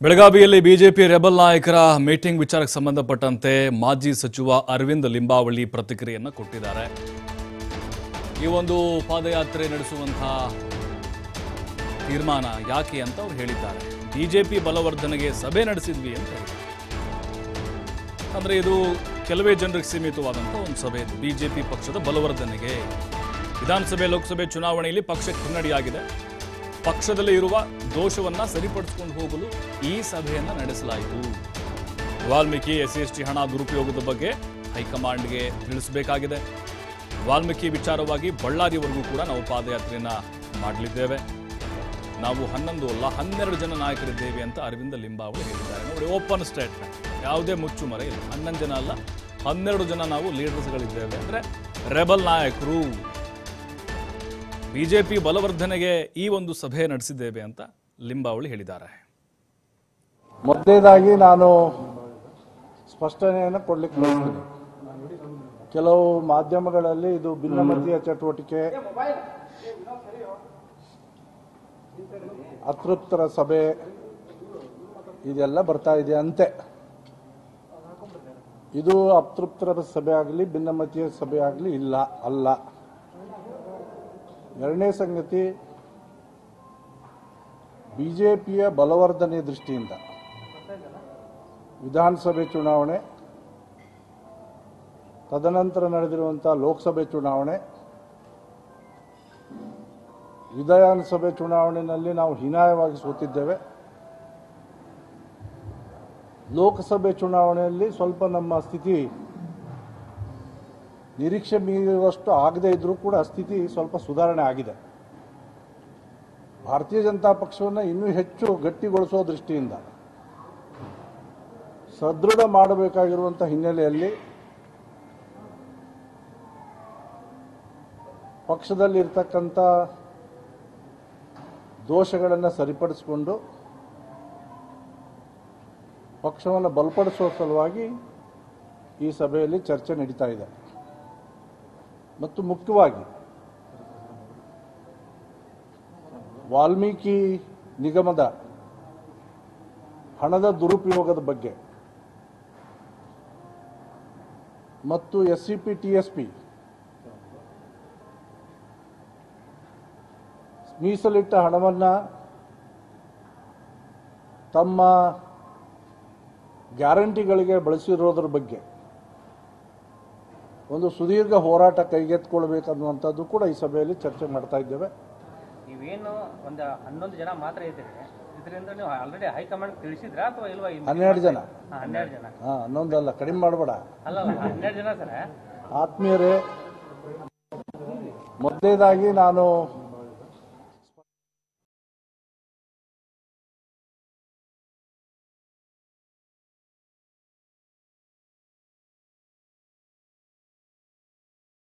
ಬೆಳಗಾವಿಯಲ್ಲಿ BJP rebel ನಾಯಕರ meeting ವಿಚಾರಕ್ಕೆ ಸಂಬಂಧಪಟ್ಟಂತೆ ಮಾಜಿ ಸಚಿವ ಅರವಿಂದ್ ಲಿಂಬಾವಳಿ ಪ್ರತಿಕ್ರಿಯೆಯನ್ನು ಕೊಟ್ಟಿದ್ದಾರೆ ಈ ಒಂದು ಪಾದಯಾತ್ರೆ ನಡೆಸುವಂತಹ ತೀರ್ಮಾನ ಯಾಕೆ ಅಂತ ಅವ್ರು ಹೇಳಿದ್ದಾರೆ ಬಿಜೆಪಿ ಬಲವರ್ಧನೆಗೆ ಸಭೆ ನಡೆಸಿದ್ವಿ ಅಂತ ಹೇಳಿದ್ದಾರೆ ಅಂದ್ರೆ ಇದು ಕೆಲವೇ ಜನರಿಗೆ ಸೀಮಿತವಾದಂಥ ಒಂದು ಸಭೆ ಇದು ಬಿಜೆಪಿ ಪಕ್ಷದ ಬಲವರ್ಧನೆಗೆ ವಿಧಾನಸಭೆ ಲೋಕಸಭೆ ಚುನಾವಣೆಯಲ್ಲಿ ಪಕ್ಷಕ್ಕೆ ಹಿನ್ನಡೆಯಾಗಿದೆ ಪಕ್ಷದಲ್ಲಿ ಇರುವ ದೋಷವನ್ನ ಸರಿಪಡಿಸಿಕೊಂಡು ಹೋಗಲು ಈ ಸಭೆಯನ್ನ ನಡೆಸಲಾಯಿತು ವಾಲ್ಮೀಕಿ ಎಸ್ ಎಸ್ ಟಿ ಹಣ ದುರುಪಯೋಗದ ಬಗ್ಗೆ ಹೈಕಮಾಂಡ್ಗೆ ತಿಳಿಸಬೇಕಾಗಿದೆ ವಾಲ್ಮೀಕಿ ವಿಚಾರವಾಗಿ ಬಳ್ಳಾರಿವರೆಗೂ ಕೂಡ ನಾವು ಪಾದಯಾತ್ರೆಯನ್ನ ಮಾಡಲಿದ್ದೇವೆ ನಾವು ಹನ್ನೊಂದು ಅಲ್ಲ ಹನ್ನೆರಡು ಜನ ನಾಯಕರಿದ್ದೇವೆ ಅಂತ ಅರವಿಂದ ಲಿಂಬಾವಳಿ ಹೇಳಿದ್ದಾರೆ ನೋಡಿ ಓಪನ್ ಸ್ಟೇಟ್ಮೆಂಟ್ ಯಾವುದೇ ಮುಚ್ಚುಮರೆ ಇಲ್ಲ ಹನ್ನೊಂದು ಜನ ಅಲ್ಲ ಹನ್ನೆರಡು ಜನ ನಾವು ಲೀಡರ್ಸ್ಗಳಿದ್ದೇವೆ ಅಂದ್ರೆ ರೆಬಲ್ ನಾಯಕರು ಬಿಜೆಪಿ ಬಲವರ್ಧನೆಗೆ ಈ ಒಂದು ಸಭೆ ನಡೆಸಿದ್ದೇವೆ ಅಂತ ಲಿಂಬಾವಳಿ ಹೇಳಿದ್ದಾರೆ ಮೊದಲನೇದಾಗಿ ನಾನು ಸ್ಪಷ್ಟನೆಯನ್ನು ಕೊಡ್ಲಿಕ್ಕೆ ಬಯಸ್ತೀನಿ ಕೆಲವು ಮಾಧ್ಯಮಗಳಲ್ಲಿ ಇದು ಭಿನ್ನಮತೀಯ ಚಟುವಟಿಕೆ ಅತೃಪ್ತರ ಸಭೆ ಇದೆಲ್ಲ ಬರ್ತಾ ಇದೆ ಅಂತೆ ಇದು ಅತೃಪ್ತರ ಸಭೆ ಆಗಲಿ ಭಿನ್ನಮತೀಯ ಸಭೆ ಆಗಲಿ ಇಲ್ಲ ಅಲ್ಲ ಎರಡನೇ ಸಂಗತಿ ಬಿಜೆಪಿಯ ಬಲವರ್ಧನೆ ದೃಷ್ಟಿಯಿಂದ ವಿಧಾನಸಭೆ ಚುನಾವಣೆ ತದನಂತರ ನಡೆದಿರುವಂಥ ಲೋಕಸಭೆ ಚುನಾವಣೆ ವಿಧಾನಸಭೆ ಚುನಾವಣೆಯಲ್ಲಿ ನಾವು ಹೀನಾಯವಾಗಿ ಸೋತಿದ್ದೇವೆ ಲೋಕಸಭೆ ಚುನಾವಣೆಯಲ್ಲಿ ಸ್ವಲ್ಪ ನಮ್ಮ ಸ್ಥಿತಿ ನಿರೀಕ್ಷೆ ಮೀರುವಷ್ಟು ಆಗದೇ ಇದ್ರೂ ಕೂಡ ಸ್ಥಿತಿ ಸ್ವಲ್ಪ ಸುಧಾರಣೆ ಆಗಿದೆ ಭಾರತೀಯ ಜನತಾ ಪಕ್ಷವನ್ನು ಇನ್ನೂ ಹೆಚ್ಚು ಗಟ್ಟಿಗೊಳಿಸೋ ದೃಷ್ಟಿಯಿಂದ ಸದೃಢ ಮಾಡಬೇಕಾಗಿರುವಂಥ ಹಿನ್ನೆಲೆಯಲ್ಲಿ ಪಕ್ಷದಲ್ಲಿರ್ತಕ್ಕಂಥ ದೋಷಗಳನ್ನು ಸರಿಪಡಿಸಿಕೊಂಡು ಪಕ್ಷವನ್ನು ಬಲಪಡಿಸುವ ಸಲುವಾಗಿ ಈ ಸಭೆಯಲ್ಲಿ ಚರ್ಚೆ ನಡೀತಾ ಇದೆ ಮತ್ತು ಮುಖ್ಯವಾಗಿ ವಾಲ್ಮೀಕಿ ನಿಗಮದ ಹಣದ ದುರುಪಯೋಗದ ಬಗ್ಗೆ ಮತ್ತು S C P T S P ಮೀಸಲಿಟ್ಟ ಹಣವನ್ನು ತಮ್ಮ ಗ್ಯಾರಂಟಿಗಳಿಗೆ ಬಳಸಿರೋದ್ರ ಬಗ್ಗೆ ಒಂದು ಸುದೀರ್ಘ ಹೋರಾಟ ಕೈಗೆತ್ತಿಕೊಳ್ಬೇಕನ್ನುವಂಥದ್ದು ಕೂಡ ಈ ಸಭೆಯಲ್ಲಿ ಚರ್ಚೆ ಮಾಡ್ತಾ ಇದ್ದೇವೆ ನೀವೇನು ಒಂದು ಹನ್ನೊಂದು ಜನ ಮಾತ್ರ ಇದ್ದೀರಿ ಇದರಿಂದ ನೀವು ಆಲ್ರೆಡಿ ಹೈಕಮಾಂಡ್ ತಿಳಿಸಿದ್ರಾ ಅಥವಾ ಇಲ್ವಾ ಈ ಹನ್ನೆರಡು ಜನ ಹಾ, ಹನ್ನೆರಡು ಜನ ಹಾಂ ಹನ್ನೊಂದಲ್ಲ ಕಡಿಮೆ ಮಾಡಬೇಡ ಅಲ್ಲ ಅಲ್ಲ, ಹನ್ನೆರಡು ಜನ ಸರ್ ಆತ್ಮೀಯರೇ ಮೊದಲನೇದಾಗಿ ನಾನು